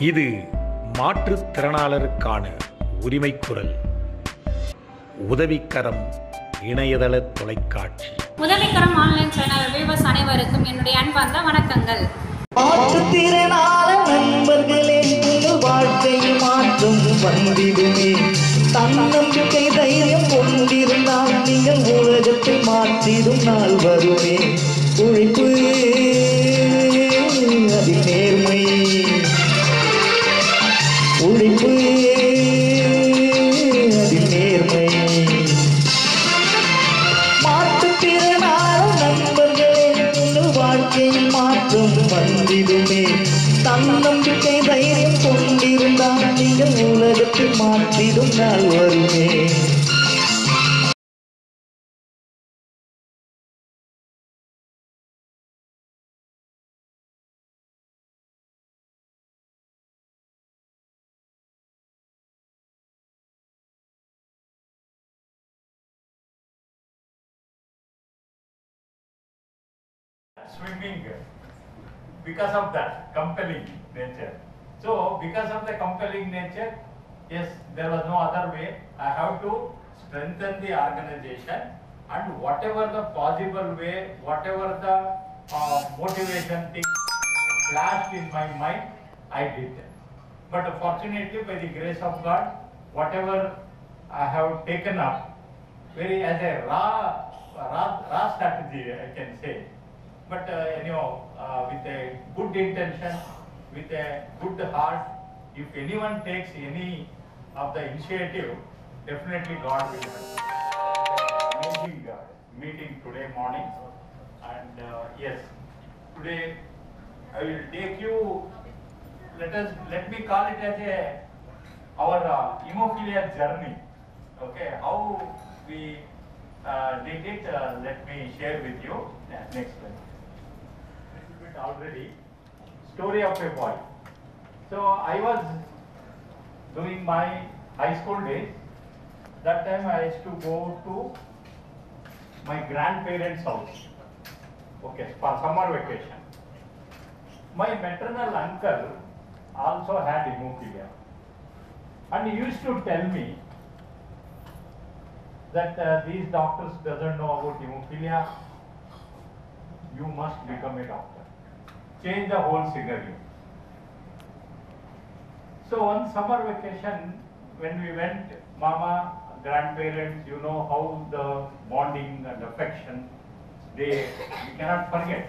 இது மாற்றுத்திறனாளருக்கான உரிமைக்குரல் உதவிக்கரம் இணையதள தொலைக்காட்சி உதவிக்கரம் ஆன்லைன் சேனல் வியூவர்ஸ் அனைவருக்கும் என்னுடைய அன்பார்ந்த வணக்கங்கள் மாற்றுத்திறனால நண்பர்களே உங்கள் வாழ்க்கையை மாற்றும் வந்திடுமே தன்னம்பிக்கை தைரியம் கொண்டிருந்தால் நீங்கள் உலகத்தை மாற்றிடும் நாள் வருமே உழைப்பு அதில் நேர்மை உழைப்பு அதில் நேர்மை மாற்றுத்திறனால நண்பர்களே உங்கள் வாழ்க்கையில் மாற்றம் வந்திடுமே தன்னம்பிக்கை தைரியம் கொண்டிருந்தால் நீங்கள் உலகத்தை மாற்றிடும் நாள் வருமே swimming because of that compelling nature. So because of the compelling nature, yes, there was no other way. I have to strengthen the organization and whatever the possible way, whatever the uh, motivation thing flashed in my mind, I did. But fortunately, by the grace of God, whatever I have taken up, very as a raw, raw, raw strategy, I can say. But uh, anyhow, uh, with a good intention, with a good heart, if anyone takes any of the initiative, definitely God will help. Amazing uh, meeting today morning, and uh, yes, today I will take you. Let us let me call it as a our uh, hemophilia journey. Okay, how we uh, did it? Uh, let me share with you. Yeah, next slide. Little bit already. Story of a boy. So I was doing my high school days. That time I used to go to my grandparents' house. Okay, for summer vacation. My maternal uncle also had hemophilia. And he used to tell me that uh, these doctors doesn't know about hemophilia. You must become a doctor. Change the whole scenario. So on summer vacation, when we went, mama, grandparents, you know how the bonding and affection, they, we cannot forget.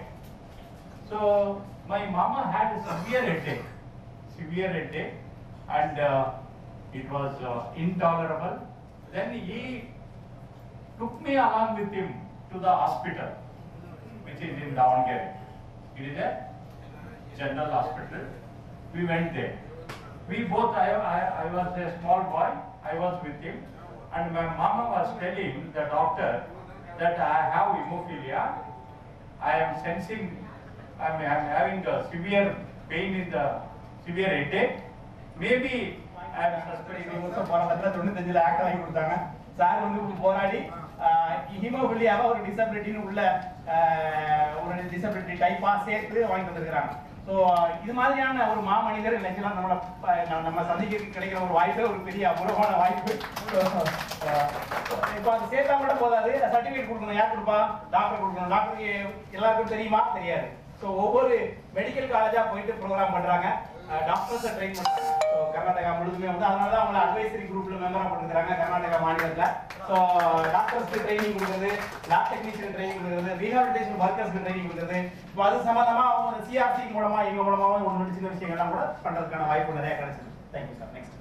So my mama had a severe headache, severe headache, and uh, it was uh, intolerable. Then he took me along with him to the hospital, which is in Davangere. It is a general hospital. We went there. We both, I, I, I was a small boy, I was with him, and my mama was telling the doctor that I have hemophilia. I am sensing, I am, I am having a severe pain in the severe headache. Maybe I am suspecting. இருபது வருஷம் போராட்டத்துல தொண்ணூத்தஞ்சுல act வாங்கி கொடுத்தாங்க sir வந்து போராடி ஹிமோபிலியாவை ஒரு டிசபிலிட்டின்னு உள்ள ஆஹ், ஒரு டிசபிலிட்டி டைப்பா சேர்த்து வாங்கி வந்திருக்கிறாங்க ஸோ இது மாதிரியான ஒரு மாமனிதர் நினைச்சலாம் நம்மள ப- நம்ம- நம்ம சந்திக்க கிடைக்கிற ஒரு வாய்ப்பு ஒரு பெரிய அபூர்வமான வாய்ப்பு So, ஆஹ், இப்போ அது சேர்த்தா கூட போதாது சர்டிஃபிகேட் கொடுக்கணும் யார் கொடுப்பா டாக்டர் கொடுக்கணும் டாக்டருக்கு எல்லாருக்கும் தெரியுமா தெரியாது ஸோ ஒவ்வொரு மெடிக்கல் காலேஜா போயிட்டு ப்ரோக்ராம் பண்றாங்க டாக்டர்ஸை ட்ரெயின் பண்றாங்க ஸோ கர்நாடகா முழுதுமே வந்து அதனால தான் அவங்கள அட்வைசரி குரூப்ல மெம்பரா போட்டுருக்காங்க கர்நாடகா மாநிலத்தில் ஸோ டாக்டர்ஸ்க்கு ட்ரைனிங் கொடுக்குறது லேப் டெக்னீஷியன் ட்ரைனிங் கொடுக்குறது ரீஹாபிலிட்டேஷன் ஒர்க்கர்ஸ்க்கு ட்ரைனிங் கொடுக்குறது இப்போ அது சம்பந்தமா அவங்க சிஆர்சி மூலமா இவங்க மூலமாவும் ஒன்று சின்ன விஷயங்கள்லாம் கூட பண்றதுக்கான வாய்ப்பு நிறைய கிடைச்சிருக்கு thank you sir next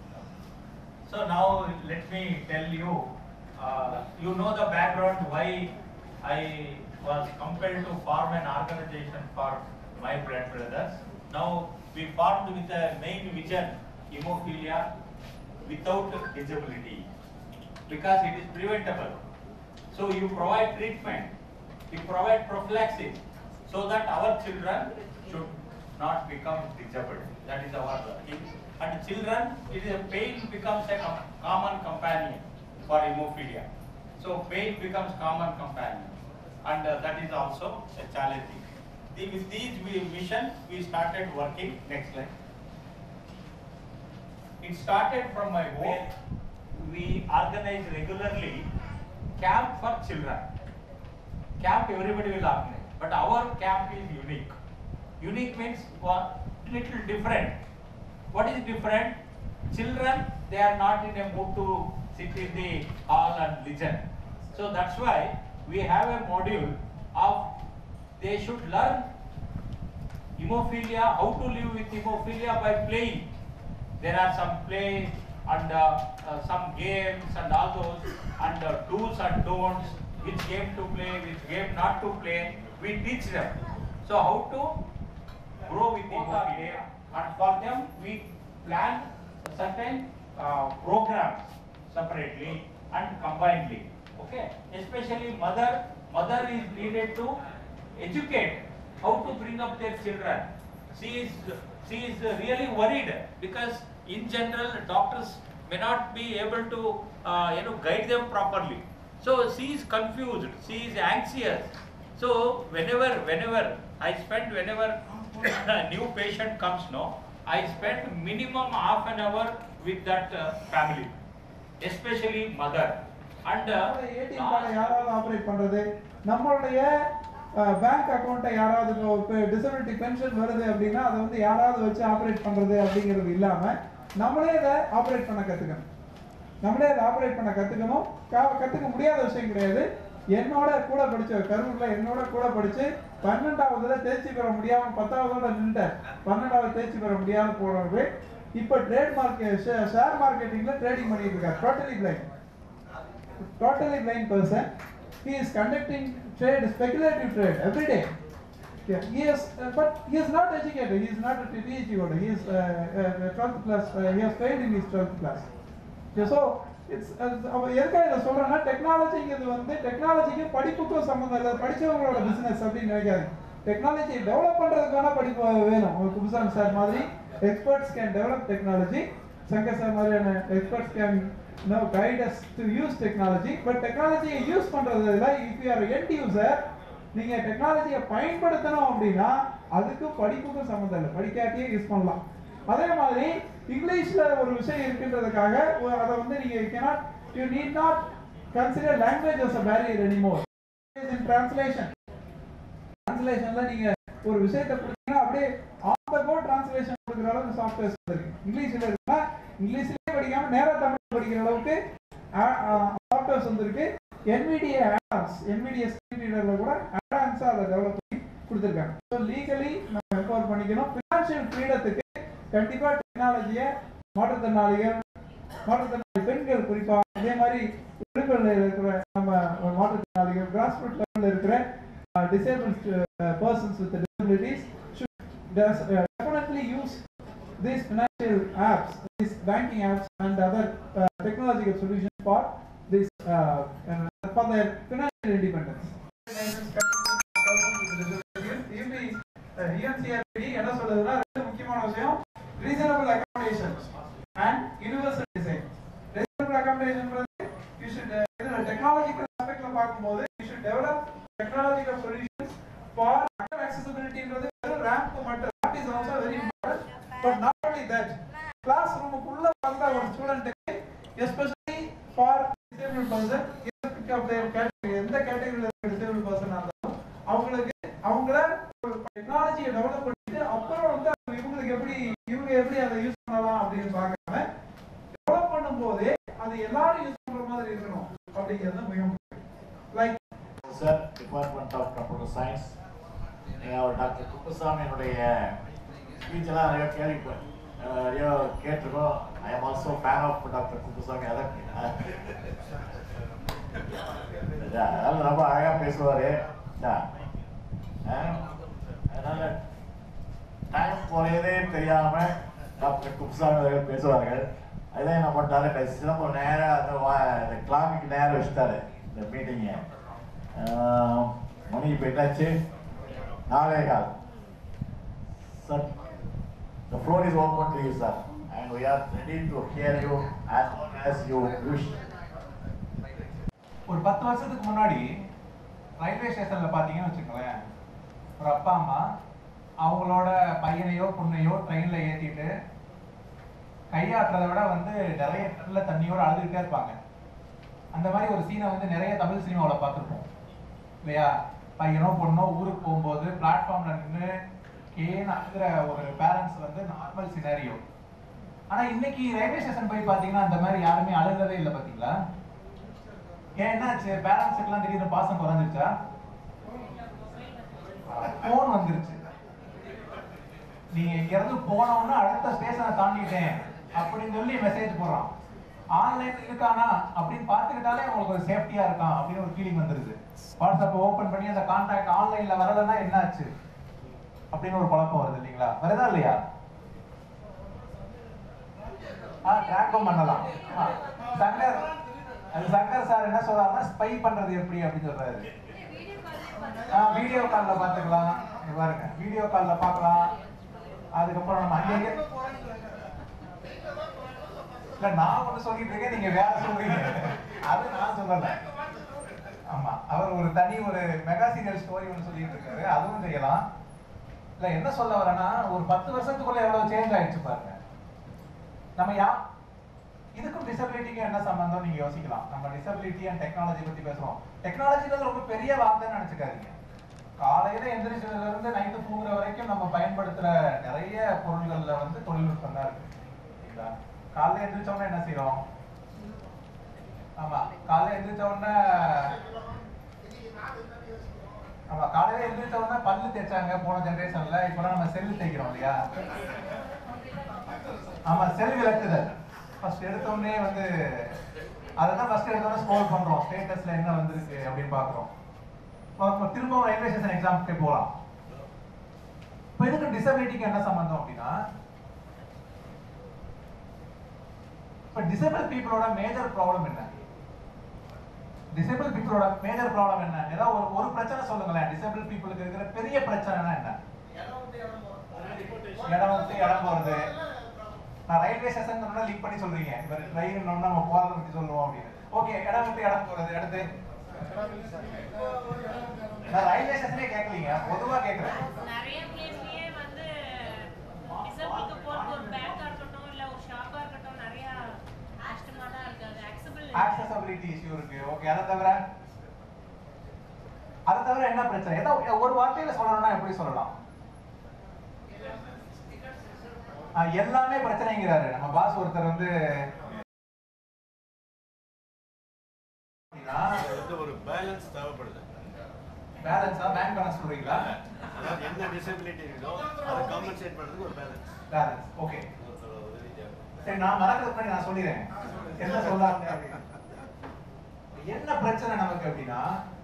So now let me tell you, uh, you know the background why I was compelled to form an organization for my blood brothers. Now we formed with a main vision, hemophilia without disability, because it is preventable. So you provide treatment, you provide prophylaxis, so that our children should not become disabled. That is our aim. And children, it is a pain becomes a com- common companion for hemophilia. So pain becomes common companion, and uh, that is also a challenging. The- With these we- mission, we started working. Next slide. it started from my home. We organize regularly camp for children. Camp everybody will organize, but our camp is unique. Unique means what? Little different. What is different? Children, they are not in a mood to sit in the hall and listen. So that's why we have a module of they should learn hemophilia, how to live with hemophilia by playing. There are some play and uh, uh, some games and all those and uh, do's and don'ts, which game to play, which game not to play. We teach them. So how to grow with hemophilia and for them we plan certain uh, programs separately and combinedly. Okay, especially mother, mother is needed to educate how to bring up their children. She is, she is really worried because in general doctors may not be able to, uh, you know, guide them properly. So she is confused, she is anxious. So whenever, whenever I spend, whenever a new patient comes, no, I spend minimum half an hour with that uh, family, especially mother. And uh, ATM கார்டை யாராவது operate பண்றது நம்மளுடைய bank அக்கௌண்ட்டை யாராவது இப்போ disability pension வருது அப்படின்னா அதை வந்து யாராவது வச்சு ஆப்ரேட் பண்றது அப்படிங்கிறது இல்லாம நம்மளே அதை ஆப்ரேட் பண்ண கத்துக்கணும் நம்மளே அதை ஆப்ரேட் பண்ண கத்துக்கணும் க- கத்துக்க முடியாத விஷயம் கிடையாது என்னோட கூட படிச்ச கரூர்ல என்னோட கூட படிச்சு பன்னெண்டாவதுல தேர்ச்சி பெற முடியாம பத்தாவதோட நின்றுட்டேன் பன்னெண்டாவது தேர்ச்சி பெற முடியாம போனவர் இப்ப ட்ரேட் மார்க்கெட் ஷேர் மார்க்கெட்டிங்ல ட்ரேடிங் பண்ணிட்டு இருக்காரு totally blind totally blind person. He is conducting trade, speculative trade every day. Yeah, he is, uh, but he is not educated. He is not a PhD holder. He is uh, uh, 12th class. Uh, he has failed in his 12th class. Yeah, so it's அவன் எதுக்காக இதை சொல்றேன்னா டெக்னாலஜிங்கிறது வந்து டெக்னாலஜிக்கும் படிப்புக்கும் சம்மந்தம் இல்லை படிச்சவங்களோட business அப்படின்னு நினைக்காது டெக்னாலஜி டெவலப் பண்றதுக்கான படிப்பு வேணும் ஒரு குபுசாமி சார் மாதிரி experts can develop technology Shankar sir மாதிரியான experts can no guide as to use technology but டெக்னாலஜியை யூஸ் பண்றதுல if you are end user நீங்க டெக்னாலஜியை பயன்படுத்தணும் அப்படின்னா அதுக்கும் படிப்புக்கும் சம்மந்தம் இல்லை படிக்காட்டியே யூஸ் பண்ணலாம் அதே மாதிரி இங்கிலீஷ்ல ஒரு விஷயம் இருக்குன்றதுக்காக ஒ- அதை வந்து நீங்க cannot you need not consider language as a barrier anymore It is in translation டிரான்ஸ்லேஷன்ல நீங்க ஒரு விஷயத்தை கொடுத்தீங்கன்னா அப்படியே ஆன் த கோ டிரான்ஸ்லேஷன் கொடுக்குற அளவுக்கு சாஃப்ட்வேர்ஸ் இருக்கு இங்கிலீஷ்ல இருக்குன்னா இங்கிலீஷ்லயே படிக்காம நேரா தமிழ் படிக்கிற அளவுக்கு சாஃப்ட்வேர்ஸ் வந்திருக்கு NVDA ஆட்ஸ் NVDA ஸ்கிரீன் ரீடர்ல கூட ஆடான்ஸா அதை டெவலப் பண்ணி கொடுத்துருக்காங்க ஸோ லீகலி நம்ம எம்பவர் பண்ணிக்கணும் ஃபினான்ஷியல் ஃப்ரீடத்துக்கு கண்டிப்பா டெக்னாலஜியை மாற்றுத்திறனாளிகள் மாற்றுத்திறனாளி பெண்கள் குறிப்பா அதே மாதிரி விழுப்புரம்ல இருக்கிற நம்ம மாற்றுத்திறனாளிகள் கிராஸ் ரூட் லெவலில் இருக்கிற disabled uh, persons with disabilities should does, uh, definitely use these financial apps, these banking apps and other uh, technological solutions for this uh, uh, for their financial independence. UNCRPD என்ன சொல்லுதுன்னா ரெண்டு முக்கியமான விஷயம் reasonable accommodation and universal design. Reasonable accommodation you should uh, இதுல technological aspectல பார்க்கும்போது you should develop technological solutions for accessibility-ன்றது வெறும் ramp மட்டும் that is also very important but not only that class room-க்குள்ள வந்த ஒரு ஸ்டூடெண்ட்டுக்கு especially for disabled person irrespective of their category எந்த கேட்டகரியில இருக்க disabled person ஆ இருந்தாலும் அவங்களுக்கு அவங்கள டெக்னாலஜியை டெவலப் பண்ணிட்டு அப்புறம் வந்து அவங்க இவங்களுக்கு எப்படி இவங்க எப்படி அதை யூஸ் பண்ணலாம் அப்படின்னு பார்க்காம டெவலப் பண்ணும்போதே அது எல்லாரும் யூஸ் பண்ற மாதிரி இருக்கணும் அப்படிங்கிறது மிக முக்கியம் like sir department of computer science அவர் டாக்டர் குப்புசாமியினுடைய ஸ்பீச்செல்லாம் நிறைய கேள்வி நிறைய கேட்டிருக்கோம் I'm also fan of doctor Kuppusamy அதான் அதனால ரொம்ப அழகாக பேசுவார் அதனால டைம் போறதே தெரியாம டாக்டர் குப்புசாமி அவர்கள் பேசுவார்கள் அதே என்ன பண்ணாரு கடைசியில் ஒரு நேரம் அந்த வா- அந்த கிளாமிக்கு நேரம் வச்சுட்டாரு இந்த மீட்டிங்கை மணி இப்போ என்னாச்சு நாலே கால் sir The floor is open to you, sir, and we are ready to hear you as long as you wish. ஒரு பத்து வருஷத்துக்கு முன்னாடி ரயில்வே ஸ்டேஷன்ல பாத்தீங்கன்னு வச்சுக்கோங்களேன் ஒரு அப்பா அம்மா அவங்களோட பையனையோ பொண்ணையோ ட்ரெயின்ல ஏத்திட்டு கையாட்டுறதை விட வந்து நிறைய நல்ல தண்ணியோட அழுதுகிட்டே இருப்பாங்க அந்த மாதிரி ஒரு சீனை வந்து நிறைய தமிழ் சினிமாவில் பார்த்துருப்போம் இல்லையா பையனோ பொண்ணோ ஊருக்கு போகும்போது பிளாட்ஃபார்ம்ல நின்று கேன்னு அழுகிற ஒரு பேரண்ட்ஸ் வந்து நார்மல் சினாரியோ ஆனா இன்னைக்கு ரயில்வே ஸ்டேஷன் போய் பாத்தீங்கன்னா அந்த மாதிரி யாருமே அழுகிறதே இல்லை பாத்தீங்களா ஏன் என்னாச்சு பேரண்ட்ஸுக்கெல்லாம் திடீர்னு பாசம் குறைஞ்சிருச்சா போன் வந்துருச்சு நீங்க இங்க இருந்து போனோம்னா அடுத்த ஸ்டேஷனை தாண்டிட்டேன் அப்படின்னு சொல்லி மெசேஜ் போடுறான் ஆன்லைன் இருக்கானா அப்படின்னு பார்த்துக்கிட்டாலே உங்களுக்கு ஒரு சேஃப்டியா இருக்கான் அப்படின்னு ஒரு ஃபீலிங் வந்துருது வாட்ஸ்அப் ஓபன் பண்ணி அந்த கான்டாக்ட் ஆன்லைன்ல வரலன்னா என்னாச்சு அப்படின்னு ஒரு குழப்பம் வருது இல்லைங்களா வருதா இல்லையா ஆ ட்ராக்கும் பண்ணலாம் ஆ, சங்கர் அது சங்கர் சார் என்ன சொல்றாருன்னா ஸ்பை பண்றது எப்படி அப்படின்னு சொல்றாரு ஆ வீடியோ கால்ல பாத்துக்கலாம் இங்க பாருங்க வீடியோ கால்ல பார்க்கலாம் அதுக்கப்புறம் நம்ம அங்கங்க இல்ல நான் ஒண்ணு சொல்லிட்டு இருக்கேன் நீங்க வேற சொல்றீங்க அது நான் சொல்லல ஆமா அவர் ஒரு தனி ஒரு மெகா சீரியல் ஸ்டோரி ஒன்று சொல்லிட்டு இருக்காரு அதுவும் செய்யலாம் இல்ல என்ன சொல்ல வரேன்னா ஒரு பத்து வருஷத்துக்குள்ள எவ்வளவு சேஞ்ச் ஆயிடுச்சு பாருங்க நம்ம யா இதுக்கும் டிசபிலிட்டிக்கும் என்ன சம்பந்தம் நீங்க யோசிக்கலாம் நம்ம டிசபிலிட்டி அண்ட் டெக்னாலஜி பத்தி பேசுறோம் டெக்னாலஜின்றது ரொம்ப பெரிய வார்த்தைன்னு நினைச்சுக்காதீங்க காலையில எந்திரிச்சதுல இருந்து நைட்டு தூங்குற வரைக்கும் நம்ம பயன்படுத்துற நிறைய பொருள்கள்ல வந்து தொழில்நுட்பம் தான் இருக்கு சரிங்களா காலையில எந்திரிச்ச உடனே என்ன செய்றோம் ஆமா காலையில எந்திரிச்ச உடனே ஆமா காலையில எந்திரிச்ச உடனே பல்லு தேய்ச்சாங்க போன ஜெனரேஷன்ல இப்பெல்லாம் நம்ம செல்லு தேய்க்கிறோம் இல்லையா ஆமா செல் விளக்குதல் ஃபர்ஸ்ட் எடுத்த உடனே வந்து அததான் ஃபர்ஸ்ட் எடுத்த உடனே ஸ்க்ரோல் பண்றோம் ஸ்டேட்டஸ்ல என்ன வந்திருக்கு அப்படின்னு பாக்குறோம் இப்போ திரும்பவும் ரயில்வே ஸ்டேஷன் எக்ஸாம்க்கு போகலாம் இப்போ இதுக்கு டிசபிலிட்டிக்கு என்ன சம்பந்தம் அப்படின்னா இப்போ டிசபிள் பீப்புளோட மேஜர் ப்ராப்ளம் என்ன டிசபிள் பீப்புளோட மேஜர் ப்ராப்ளம் என்ன ஏதாவது ஒரு ஒரு பிரச்சனை சொல்லுங்களேன் டிசபிள் பீப்புளுக்கு இருக்கிற பெரிய பிரச்சனைனா என்ன இடம் விட்டு இடம் போறது நான் ரயில்வே ஸ்டேஷன் லிங்க் பண்ணி சொல்றீங்க இப்ப ட்ரெயின் நம்ம போறத பத்தி சொல்லுவோம் அப்படின்னு ஓகே இடம் விட்டு இடம் போறது அடுத்து நான் ரயில்வே ஸ்டேஷனே கேட்கலீங்க பொதுவா கேக்குறேன் நிறைய பிளேஸ்லயே வந்து டிசபிளுக்கு போறது ஒரு பேங்கா இருக்கட்டும் இல்ல ஒரு ஷாப்பா இருக்கட்டும் நிறைய கஷ்டமா தான் இருக்கு அது accessible இல்ல. ஆக்சசபிலிட்டி இஷ்யூ இருக்கு ஓகே அதை தவிர அதை தவிர என்ன பிரச்சனை ஏதோ ஒரு வார்த்தையில சொல்லணும்னா எப்படி சொல்லலாம் ஆ, எல்லாமே பிரச்சனைங்கிறாரு நம்ம பாஸ் ஒருத்தர் வந்து அது வந்து ஒரு பேலன்ஸ் தேவைப்படுது பேலன்ஸா பேங்க் பேலன்ஸ் சொல்றீங்களா அதாவது என்ன டிசபிலிட்டி இருக்கோ அதை காம்பன்சேட் பண்ணுறதுக்கு ஒரு பேலன்ஸ் பேலன்ஸ் ஓகே ஒருத்தர் உதவி தேவை சரி நான் மறக்கிறதுக்கு முன்னாடி நான் சொல்லிடுறேன் என்ன சொல்லாங்க என்ன பிரச்சனை நமக்கு அப்படின்னா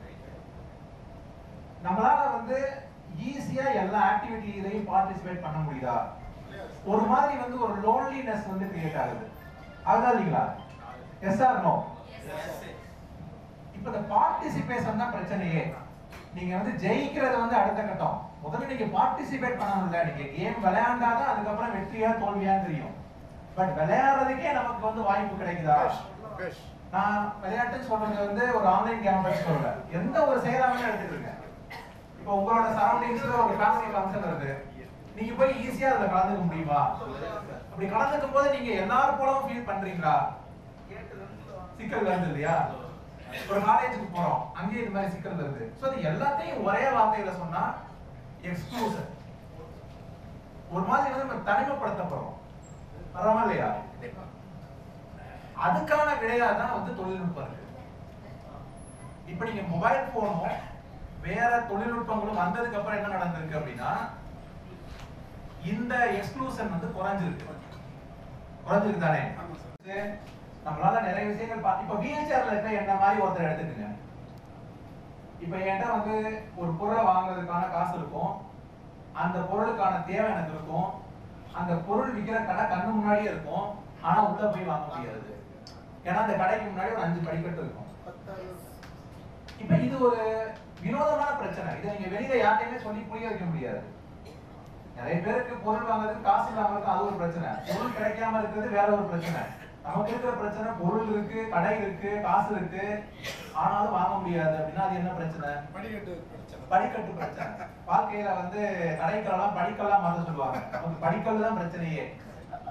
நம்மளால வந்து ஈஸியா எல்லா ஆக்டிவிட்டிலையும் பார்ட்டிசிபேட் பண்ண முடியுதா ஒரு மாதிரி வந்து ஒரு லோன்லினஸ் வந்து கிரியேட் ஆகுது அதுதான் இல்லைங்களா எஸ் ஆர் நோ இப்ப இந்த பார்ட்டிசிபேஷன் தான் பிரச்சனையே நீங்க வந்து ஜெயிக்கிறது வந்து அடுத்த கட்டம் முதல்ல நீங்க பார்ட்டிசிபேட் பண்ணணும்ல நீங்க கேம் விளையாண்டாதான் அதுக்கப்புறம் வெற்றியா தோல்வியா தெரியும் பட் விளையாடுறதுக்கே நமக்கு வந்து வாய்ப்பு கிடைக்குதா நான் விளையாட்டுன்னு சொல்றது வந்து ஒரு ஆன்லைன் கேம் பத்தி சொல்லல எந்த ஒரு செயலாமே எடுத்துக்கிறீங்க இப்போ உங்களோட சரௌண்டிங்ஸ்ல ஒரு ஃபேமிலி ஃபங்க்ஷன் வருது நீங்க போய் ஈஸியா அதுல கலந்துக்க முடியுமா அப்படி கலந்துக்கும் போது நீங்க எல்லாரும் போலவும் ஃபீல் பண்றீங்களா சிக்கல் வருது இல்லையா ஒரு காலேஜுக்கு போறோம் அங்கேயும் இது மாதிரி சிக்கல் வருது சோ அது எல்லாத்தையும் ஒரே வார்த்தையில சொன்னா எக்ஸ்க்ளூசன் ஒரு மாதிரி வந்து நம்ம தனிமைப்படுத்தப்படுறோம் வரோமா இல்லையா அதுக்கான விடையா தான் வந்து தொழில்நுட்பம் இருக்கு இப்ப நீங்க மொபைல் போனும் வேற தொழில்நுட்பங்களும் வந்ததுக்கு அப்புறம் என்ன நடந்திருக்கு அப்படின்னா இந்த எக்ஸ்க்ளூசன் வந்து குறைஞ்சிருக்கு குறைஞ்சிருக்கு தானே நம்மளால நிறைய விஷயங்கள் பா- இப்ப வீல் சேர்ல இருக்க என்ன மாதிரி ஒருத்தர் எடுத்துக்கங்க இப்ப என்கிட்ட வந்து ஒரு பொருளை வாங்குறதுக்கான காசு இருக்கும் அந்த பொருளுக்கான தேவை எனக்கு இருக்கும் அந்த பொருள் விக்கிற கடை கண்ணு முன்னாடியே இருக்கும் ஆனா உள்ள போய் வாங்க முடியாது ஏன்னா அந்த கடைக்கு முன்னாடி ஒரு அஞ்சு படிக்கட்டு இருக்கும் இப்ப இது ஒரு வினோதமான பிரச்சனை இதை நீங்க வெளியில யார்ட்டையுமே சொல்லி புரிய வைக்க முடியாது நிறைய பேருக்கு பொருள் வாங்குறதுக்கு காசு இல்லாம இருக்கு அது ஒரு பிரச்சனை பொருள் கிடைக்காம இருக்கிறது வேற ஒரு பிரச்சனை நமக்கு இருக்கிற பிரச்சனை பொருள் இருக்கு கடை இருக்கு காசு இருக்கு ஆனாலும் வாங்க முடியாது அப்படின்னா அது என்ன பிரச்சனை படிக்கட்டு பிரச்சனை படிக்கட்டு பிரச்சனை வாழ்க்கையில வந்து கடைக்கெல்லாம் படிக்கல்லாம் மாத்த சொல்லுவாங்க நமக்கு படிக்கல் தான் பிரச்சனையே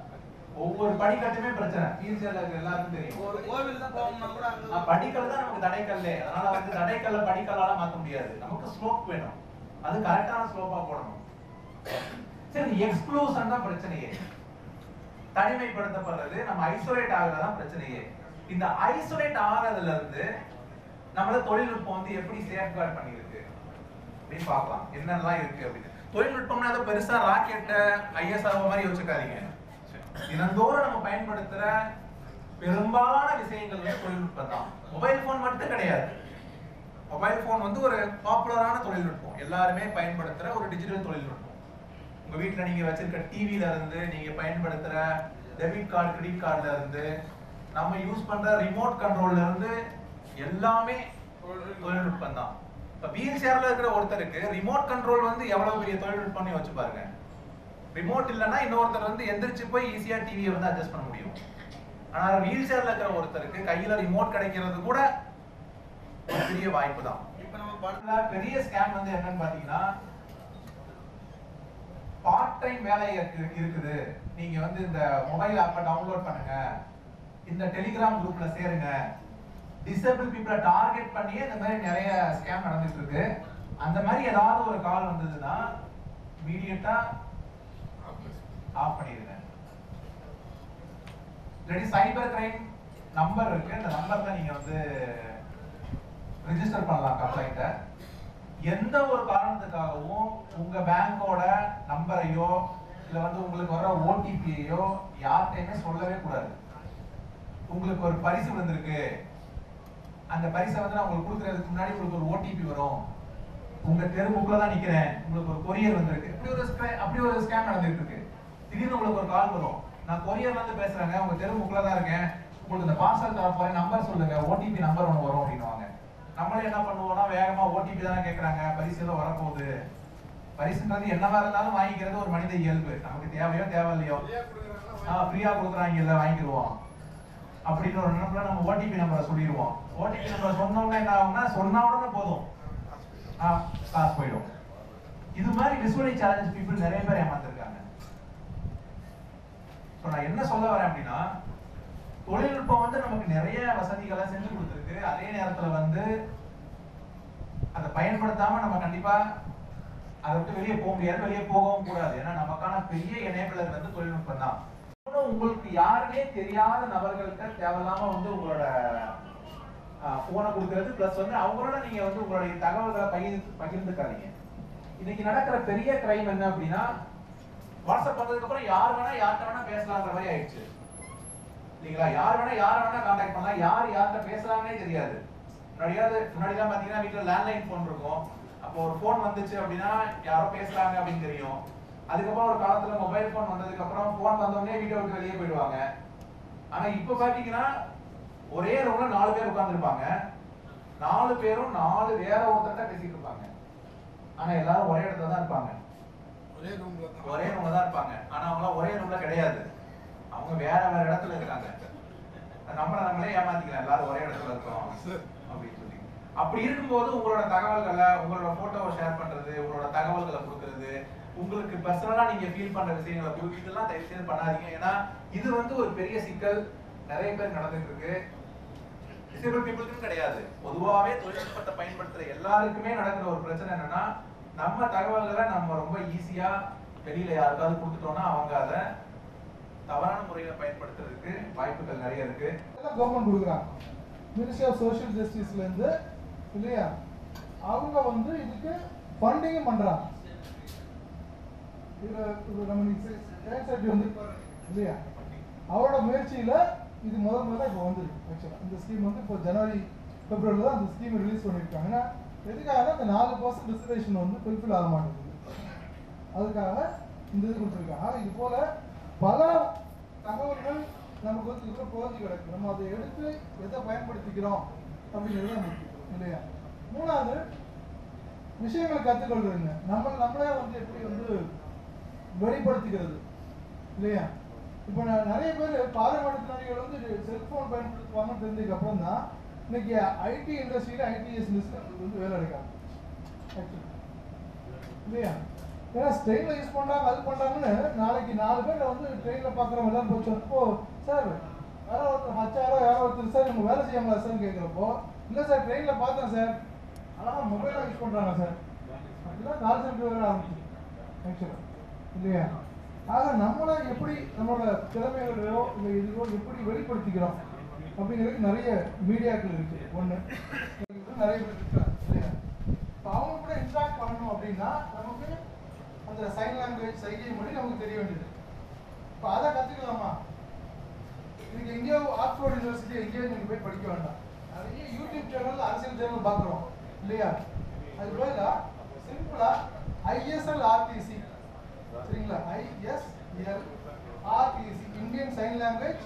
ஒவ்வொரு படிக்கட்டுமே பிரச்சனை வீல்சேர்ல இருக்க எல்லாருக்கும் தெரியும் ஒரு கோவில் தான் போகணும்னா கூட அங்க ஆஹ் படிக்கல் தான் நமக்கு தடைக்கல்லே அதனால வந்து தடைக்கல்ல படிக்கல்லால மாத்த முடியாது நமக்கு ஸ்லோப் வேணும் அது கரெக்டான ஸ்லோப்பா போடணும் சரி எக்ஸ்க்ளூஷன் தான் பிரச்சனையே தனிமைப்படுத்தப்படுறது நம்ம ஐசோலேட் ஆகுறது தான் பிரச்சனையே இந்த ஐசோலேட் ஆகிறதுல இருந்து நம்மள தொழில்நுட்பம் வந்து எப்படி சேஃப்கார்ட் பண்ணியிருக்கு அப்படின்னு பார்க்கலாம் என்னெல்லாம் இருக்கு அப்படின்னு தொழில்நுட்பம்னா அதை பெருசா ராக்கெட்ட ஐஎஸ்ஆர் மாதிரி யோசிக்காதீங்க தினந்தோறும் நம்ம பயன்படுத்துற பெரும்பாலான விஷயங்கள் வந்து தொழில்நுட்பம் தான் மொபைல் போன் மட்டும் கிடையாது மொபைல் போன் வந்து ஒரு பாப்புலரான தொழில்நுட்பம் எல்லாருமே பயன்படுத்துற ஒரு டிஜிட்டல் தொழில்நுட்பம் உங்க வீட்ல நீங்க வச்சிருக்க டிவில இருந்து நீங்க பயன்படுத்துற டெபிட் கார்டு கிரெடிட் கார்டுல இருந்து நம்ம யூஸ் பண்ற ரிமோட் கண்ட்ரோல்ல இருந்து எல்லாமே தொழில்நுட்பம் தான் இப்ப வீல் சேர்ல இருக்கிற ஒருத்தருக்கு ரிமோட் கண்ட்ரோல் வந்து எவ்வளவு பெரிய தொழில்நுட்பம்னு வச்சு பாருங்க ரிமோட் இல்லைன்னா இன்னொருத்தர் வந்து எந்திரிச்சு போய் ஈஸியா டிவியை வந்து அட்ஜஸ்ட் பண்ண முடியும் ஆனா வீல் சேர்ல இருக்கிற ஒருத்தருக்கு கையில ரிமோட் கிடைக்கிறது கூட ஒரு பெரிய வாய்ப்பு தான் இப்ப நம்ம படத்துல படத்துல பெரிய ஸ்கேம் வந்து என்னன்னு பாத்தீங்கன்னா பார்ட் டைம் வேலை இருக்கு- இருக்குது நீங்க வந்து இந்த மொபைல் ஆப்பை டவுன்லோட் பண்ணுங்க இந்த டெலிகிராம் குரூப்ல சேருங்க டிசேபிள் பீப்புளை டார்கெட் பண்ணி இந்த மாதிரி நிறைய ஸ்கேம் நடந்துட்டு இருக்கு அந்த மாதிரி ஏதாவது ஒரு கால் வந்ததுன்னா இமீடியட்டா ஆஃப் பண்ணிடுங்க இல்லாட்டி சைபர் கிரைம் நம்பர் இருக்கு அந்த நம்பர்ல நீங்க வந்து ரெஜிஸ்டர் பண்ணலாம் கம்ப்ளைண்ட்டை எந்த ஒரு காரணத்துக்காகவும் உங்க பேங்கோட நம்பரையோ இல்ல வந்து உங்களுக்கு வர ஓடிபியையோ யார்கிட்டயுமே சொல்லவே கூடாது உங்களுக்கு ஒரு பரிசு வந்திருக்கு அந்த பரிசை வந்து நான் உங்களுக்கு கொடுக்கறதுக்கு முன்னாடி உங்களுக்கு ஒரு ஓடிபி வரும் உங்க தெருமுக்குல தான் நிக்கிறேன் உங்களுக்கு ஒரு கொரியர் வந்திருக்கு இப்படி ஒரு scam- அப்படி ஒரு ஸ்கேம் நடந்துட்டு இருக்கு திடீர்னு உங்களுக்கு ஒரு கால் வரும் நான் கொரியர்ல இருந்து பேசுறேங்க உங்க தெருமுக்குல தான் இருக்கேன் உங்களுக்கு இந்த பார்சல் தர போறேன் நம்பர் சொல்லுங்க ஓடிபி நம்பர் ஒன்று வரும் அப்படின்னுவாங்க நம்மளே என்ன பண்ணுவோம்னா வேகமா ஓடிபி தானே கேக்குறாங்க பரிசு ஏதோ வரப்போகுது பரிசுன்றது என்னவா இருந்தாலும் வாங்கிக்கிறது ஒரு மனித இயல்பு நமக்கு தேவையோ தேவையில்லையோ ஃப்ரீயா கொடுக்குறாங்கல்ல வாங்கிடுவோம் அப்படின்னு ஒரு நினைப்புல நம்ம ஓடிபி நம்பரை சொல்லிடுவோம் ஓடிபி நம்பர் சொன்ன உடனே என்ன ஆகும்னா சொன்ன உடனே போதும் ஆ, காசு போயிடும் இது மாதிரி விசுவலி சேலஞ்ச் பீப்புள் நிறைய பேர் ஏமாத்திருக்காங்க ஸோ நான் என்ன சொல்ல வரேன் அப்படின்னா தொழில்நுட்பம் வந்து நமக்கு நிறைய வசதிகளை செஞ்சு கொடுத்துருக்கு அதே நேரத்துல வந்து அதை பயன்படுத்தாம நம்ம கண்டிப்பா அதை விட்டு வெளியே போக முடியாது வெளியே போகவும் கூடாது ஏன்னா நமக்கான பெரிய எனேபிளர் வந்து தொழில்நுட்பம் தான் இன்னும் உங்களுக்கு யாருமே தெரியாத நபர்கள்ட்ட தேவையில்லாம வந்து உங்களோட போனை கொடுக்கறது பிளஸ் வந்து அவங்களோட நீங்க வந்து உங்களுடைய தகவல்களை பகிர்ந்து பகிர்ந்துக்காதீங்க இன்னைக்கு நடக்கிற பெரிய கிரைம் என்ன அப்படின்னா வாட்ஸ்அப் வந்ததுக்கு அப்புறம் யார் வேணா யார்கிட்ட வேணா பேசலாங்கிற மாதிரி ஆயிடுச்சு இல்லைங்களா யார் வேணா யார் வேணா கான்டாக்ட் பண்ணலாம் யார் யார்கிட்ட பேசலாம்னே தெரியாது முன்னாடியாவது முன்னாடிலாம் பாத்தீங்கன்னா வீட்டுல லேண்ட்லைன் ஃபோன் இருக்கும் அப்போ ஒரு ஃபோன் வந்துச்சு அப்படின்னா யாரோ பேசுறாங்க அப்படின்னு தெரியும் அதுக்கப்புறம் ஒரு காலத்துல மொபைல் ஃபோன் வந்ததுக்கு அப்புறம் ஃபோன் வந்தோடனே வீட்டை விட்டு வெளியே போயிடுவாங்க ஆனா இப்ப பாத்தீங்கன்னா ஒரே ரூம்ல நாலு பேர் உட்கார்ந்திருப்பாங்க நாலு பேரும் நாலு வேற ஒருத்தர்கிட்ட பேசிட்டு இருப்பாங்க ஆனா எல்லாரும் ஒரே இடத்துல தான் இருப்பாங்க ஒரே ரூம்ல தான் ஒரே ரூம்ல தான் இருப்பாங்க ஆனா அவங்க ஒரே ரூம்ல கிடையாது அவங்க வேற வேற இடத்துல இருக்காங்க நம்மள நம்மளே ஏமாத்திக்கலாம் எல்லாரும் ஒரே இடத்துல இருக்கோம் அப்படின்னு சொல்லி அப்படி இருக்கும்போது உங்களோட தகவல்களை உங்களோட போட்டோவை ஷேர் பண்றது உங்களோட தகவல்களை கொடுக்கறது உங்களுக்கு பர்சனலா நீங்க ஃபீல் பண்ற விஷயங்களை கொடுத்து இதெல்லாம் தயவு செய்து பண்ணாதீங்க ஏன்னா இது வந்து ஒரு பெரிய சிக்கல் நிறைய பேர் நடந்துட்டு இருக்கு டிசேபிள் பீப்புளுக்கும் கிடையாது பொதுவாகவே தொழில்நுட்பத்தை பயன்படுத்துற எல்லாருக்குமே நடக்கிற ஒரு பிரச்சனை என்னன்னா நம்ம தகவல்களை நம்ம ரொம்ப ஈஸியா வெளியில யாருக்காவது கொடுத்துட்டோம்னா அவங்க அதை தவறான முறையில பயன்படுத்துறதுக்கு வாய்ப்புகள் நிறைய இருக்கு எல்லாம் கவர்மெண்ட் கொடுக்குறாங்க மினிஸ்ட்ரி ஆஃப் சோஷியல் ஜஸ்டிஸ்ல இருந்து இல்லையா அவங்க வந்து இதுக்கு ஃபண்டிங்கும் பண்றாங்க இதுல இது நம்ம இன்னைக்கு சேன்சாட்டி வந்து இல்லையா அவரோட முயற்சியில இது முதல் முதல்ல இப்போ வந்துருக்கு ஆக்சுவலாக இந்த ஸ்கீம் வந்து இப்போ ஜனவரி பிப்ரவரியில் தான் அந்த ஸ்கீம் ரிலீஸ் பண்ணியிருக்காங்க ஏன்னா எதுக்காக அந்த நாலு பர்சன்ட் ரிசர்வேஷன் வந்து ஃபுல்ஃபில் ஆக மாட்டேங்குது அதுக்காக இந்த இது கொடுத்துருக்காங்க இது போல பல தகவல்கள் நமக்கு வந்து இதுல புகஞ்சு கிடக்கு நம்ம அதை எடுத்து எதை பயன்படுத்திக்கிறோம் அப்படிங்கிறது தான் முக்கியம் இல்லையா மூணாவது விஷயங்களை கற்றுக்கொள்றதுங்க நம்ம நம்மளே வந்து எப்படி வந்து வெளிப்படுத்திக்கிறது இல்லையா இப்போ நான் நிறைய பேர் பாராமாற்றுத்திறனாளிகள் வந்து செல்போன் பயன்படுத்துவாங்கன்னு தெரிஞ்சதுக்கு அப்புறம் தான் இன்னைக்கு ஐடி இண்டஸ்ட்ரியில ஐடிஎஸ் லிஸ்ட் வந்து வேலை எடுக்காங்க Actually. இல்லையா ஏன்னா ட்ரெயினில் யூஸ் பண்ணுறாங்க அது பண்ணுறாங்கன்னு நாளைக்கு நாலு பேர் வந்து ட்ரெயினில் பார்க்குறவங்க எல்லாம் போச்சு இப்போ சார் யாரோ ஒருத்தர் ஹச்சாரோ யாரோ ஒருத்தர் சார் நம்ம வேலை செய்யாமலா சார் கேட்குறப்போ இல்லை சார் ட்ரெயினில் பார்த்தேன் சார் அழகாக மொபைலாக யூஸ் பண்ணுறாங்க சார் அப்படிலாம் கால் சென்டர் வேறு ஆரம்பிச்சு ஆக்சுவலாக இல்லையா ஆக நம்மளை எப்படி நம்மளோட திறமைகளோ இல்லை இதுவோ எப்படி வெளிப்படுத்திக்கிறோம் அப்படிங்கிறதுக்கு நிறைய மீடியாக்கள் இருக்கு ஒன்று நிறைய பேர் இருக்காங்க இல்லையா இப்போ அவங்க கூட இன்ட்ராக்ட் பண்ணணும் அப்படின்னா நமக்கு அந்த சைன் லாங்குவேஜ் சைகை மொழி நமக்கு தெரிய வேண்டியது இப்போ அதை கற்றுக்கலாமா இதுக்கு எங்கேயோ ஆக்ஸ்போர்ட் யூனிவர்சிட்டி எங்கேயோ நீங்கள் போய் படிக்க வேண்டாம் நிறைய யூடியூப் சேனல் அரசியல் சேனல் பார்க்குறோம் இல்லையா அது பதிலாக சிம்பிளாக ஐஎஸ்எல் ஆர்டிசி சரிங்களா ISL RTC Indian sign language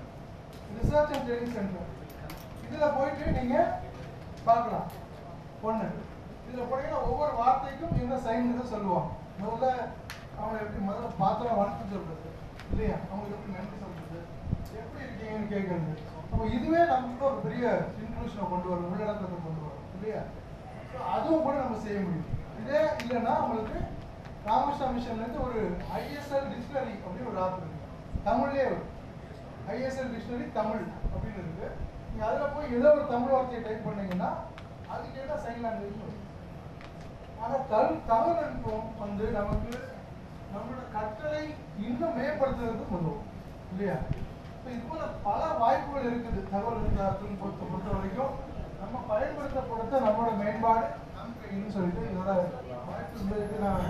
research and training centre இதில் போயிட்டு நீங்கள் பார்க்கலாம் ஒன்று இதில் போனீங்கன்னா ஒவ்வொரு வார்த்தைக்கும் என்ன சைன் சொல்லுவான் முதல்ல அவங்களை எப்படி முதல்ல பாத்திரம் வணக்கம் சொல்றது இல்லையா அவங்களுக்கு எப்படி நன்றி சொல்றது எப்படி இருக்கீங்கன்னு கேட்கறது அப்போ இதுவே நமக்கு ஒரு பெரிய இன்க்ளூஷனை கொண்டு வரும் உள்ளடக்கத்தை கொண்டு வரும் இல்லையா ஸோ அதுவும் கூட நம்ம செய்ய முடியும் இதே இல்லைன்னா நம்மளுக்கு ராமகிருஷ்ணா மிஷன்லேருந்து ஒரு ஐஎஸ்எல் டிக்ஷனரி அப்படின்னு ஒரு ஆப் இருக்கு தமிழ்லேயே வரும் ஐஎஸ்எல் டிக்ஷனரி தமிழ் அப்படின்னு இருக்கு நீங்க அதில் போய் ஏதோ ஒரு தமிழ் வார்த்தையை டைப் பண்ணீங்கன்னா அதுக்கு ஏதோ சைன் லாங்குவேஜ் வரும் ஆனால் தமிழ் தமிழ்நுட்பம் வந்து நமக்கு நம்மளோட கற்றலை இன்னும் மேம்படுத்துறதுக்கு உதவும் இல்லையா இப்போ இது போல பல வாய்ப்புகள் இருக்குது தகவல் தொழில்நுட்பத்தை பொறுத்த வரைக்கும் நம்ம பயன்படுத்தப்படுத்த நம்மளோட மேம்பாடு நமக்கு கையின்னு சொல்லிட்டு இதோட வாய்ப்பு இருந்ததுக்கு நான்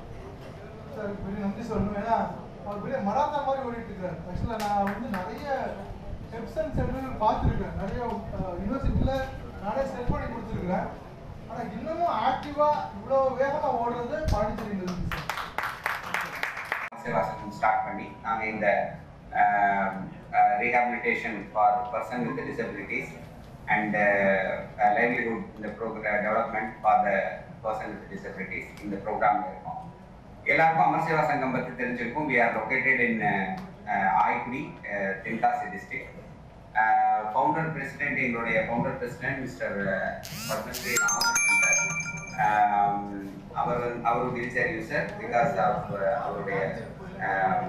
சார் பெரிய நன்றி சொல்லணும் ஏன்னா அவர் பெரிய மராத்தா மாதிரி ஓடிட்டு இருக்காரு ஆக்சுவலாக நான் வந்து நிறைய ஹெப்சன் சென்டர்கள் பார்த்துருக்கேன் நிறைய யூனிவர்சிட்டியில் நானே செட் பண்ணி கொடுத்துருக்குறேன் ஆனால் இன்னமும் ஆக்டிவாக இவ்வளோ வேகமாக ஓடுறது பாண்டிச்சேரியில் இருக்கு சார் சேவாசனம் ஸ்டார்ட் பண்ணி நாங்கள் இந்த rehabilitation for person with disabilities and livelihood இந்த programme development for the person with disabilities இந்த ப்ரோக்ராமில் இருக்கோம் எல்லாருக்கும் அமர் சேவா சங்கம் பற்றி தெரிஞ்சிருக்கும் we are located in Ayikudi Tenkasi district founder president எங்களுடைய founder president mister Padmashri Ramakrishnan sir ஆம், அவர் வந்து- அவர் wheel chair user because of அவருடைய ஆம்,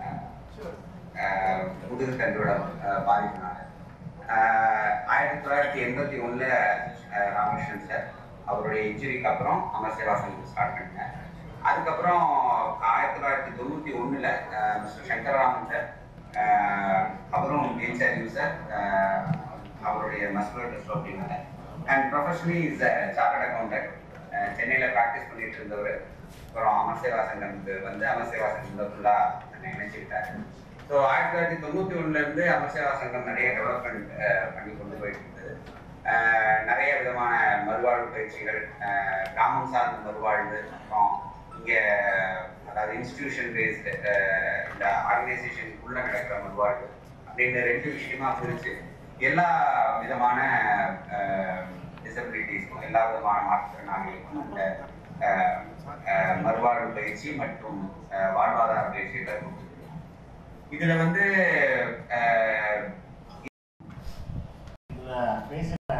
ஆஹ், முதுகு தண்டுவிடம் ஆஹ், பாதிப்பினால ஆஹ், ஆயிரத்தி தொள்ளாயிரத்தி எண்பத்தி ஒண்ணுல ஆஹ், ராமகிருஷ்ணன் சார் அவருடைய இன்ஜுரிக்கு அப்புறம் அமர் சேவா சங்கம் ஸ்டார்ட் பண்ணேன் அதுக்கப்புறம் ஆயிரத்தி தொள்ளாயிரத்தி தொண்ணூத்தி ஒண்ணுல ah, mister Sankararaman sir ah, அவரும் வீல் சேர் யூசர் அவருடைய மஸ்குலர் டிஸ்ட்ரோபினால and professionally is chartered accountant சென்னையில் ப்ராக்டிஸ் பண்ணிட்டு இருந்தவர் அப்புறம் அமர் சேவா சங்கம்க்கு வந்து அமர் சேவா சங்கத்தில் ஃபுல்லாக என்னை இணைச்சிக்கிட்டாரு ஸோ ஆயிரத்தி தொள்ளாயிரத்தி தொண்ணூற்றி ஒன்றுலேருந்து அமர் சேவா சங்கம் நிறைய டெவலப்மெண்ட் பண்ணி கொண்டு போயிட்டு இருந்தது அஹ், நிறைய விதமான மறுவாழ்வு பயிற்சிகள் அஹ், கிராமம் சார்ந்த மறுவாழ்வு அப்புறம் இங்கே அதாவது இன்ஸ்டிடியூஷன் பேஸ்டு இந்த ஆர்கனைசேஷன் உள்ள நடக்கிற மறுவாழ்வு அப்படின்னு ரெண்டு விஷயமா பிரிச்சு எல்லா விதமான டிசபிலிட்டிஸ்க்கும் எல்லா விதமான மாற்றுத்திறனாளிகளுக்கும் இந்த அஹ், அஹ், மறுவாழ்வு பயிற்சி மற்றும் அஹ், வாழ்வாதார பயிற்சிகளை கொடுத்துருக்கோம் இதுல வந்து அஹ், இதுல பேசின